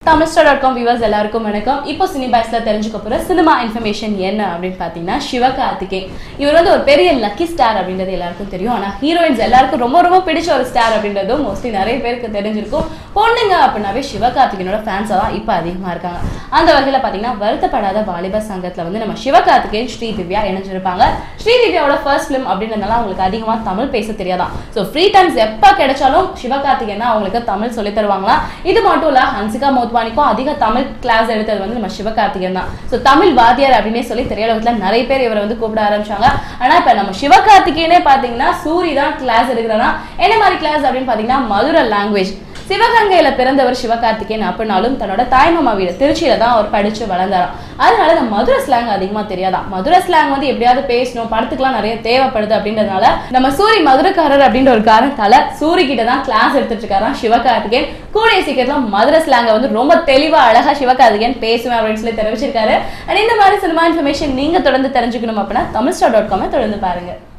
Tamil star dot com viewers எல்லாருக்கும் வணக்கம் இப்போ சினிபாய்ஸ்ல தெரிஞ்சுக்க போற சினிமா இன்ஃபர்மேஷன் என்ன அப்படின்னு பார்த்தீங்கன்னா சிவகார்த்திகேயன் இவர் வந்து ஒரு பெரிய லக்கி ஸ்டார் அப்படின்றது எல்லாருக்கும் தெரியும் ஆனால் ஹீரோயின்ஸ் எல்லாருக்கும் ரொம்ப ரொம்ப பிடிச்ச ஒரு ஸ்டார் அப்படின்றதும் மோஸ்ட்லி நிறைய பேருக்கு தெரிஞ்சிருக்கும் பொண்ணுங்க அப்படின்னாவே சிவகார்த்திகேயனோட ஃபேன்ஸாக தான் இப்போ அதிகமாக இருக்காங்க அந்த வகையில் பார்த்தீங்கன்னா வருத்தப்படாத வாலிபர் சங்கத்தில் வந்து நம்ம சிவகார்த்திகேயன் ஸ்ரீ திவ்யா இணைஞ்சிருப்பாங்க ஸ்ரீ திவ்யாவோட ஃபர்ஸ்ட் ஃபிலிம் அப்படின்றதுனால அவங்களுக்கு அதிகமாக தமிழ் பேச தெரியாதான் ஸோ ஃப்ரீ டைம்ஸ் எப்போ கிடைச்சாலும் சிவகார்த்திகேயன் அவங்களுக்கு தமிழ் சொல்லி தருவாங்களா இது மட்டும் இல்ல ஹன்சிகா மோத்வானிக்கும் அதிக தமிழ் கிளாஸ் எடுத்தது வந்து நம்ம சிவகார்த்திகேயன் தான் ஸோ தமிழ் வாத்தியார் அப்படின்னே சொல்லி திரையுலகத்துல நிறைய பேர் இவரை வந்து கூப்பிட ஆரம்பிச்சாங்க ஆனா இப்ப நம்ம சிவகார்த்திகேயனே பாத்தீங்கன்னா சூரி தான் கிளாஸ் எடுக்கிறானா என்ன மாதிரி கிளாஸ் அப்படின்னு பாத்தீங்கன்னா மதுரை லாங்குவேஜ் சிவகங்கையில பிறந்தவர் சிவகார்த்திகேயன் அப்படின்னாலும் தன்னோட தாய்மாமா வீடு திருச்சியில தான் அவர் படிச்சு வளர்ந்தாராம் அதனால இந்த மதுரை ஸ்லாங் அதிகமா தெரியாதான் மதுரை ஸ்லாங் வந்து எப்படியாவது பேசணும் படத்துக்குலாம் நிறைய தேவைப்படுது அப்படின்றதுனால நம்ம சூரி மதுரைக்காரர் அப்படின்ற ஒரு காரணத்தால சூரி கிட்ட தான் கிளாஸ் எடுத்துட்டு இருக்காராம் சிவகார்த்திகேயன் கூடிய சீக்கிரத்துல மதுரை ஸ்லாங்கை வந்து ரொம்ப தெளிவா அழகா சிவகார்த்திகேயன் பேசுவேன் அப்படின்னு சொல்லி தெரிவிச்சிருக்காரு And இந்த மாதிரி சினிமா இன்ஃபர்மேஷன் நீங்க தொடர்ந்து தெரிஞ்சுக்கணும் அப்படின்னா தமிழ் ஸ்டார் டாட் காமை தொடர்ந்து பாருங்க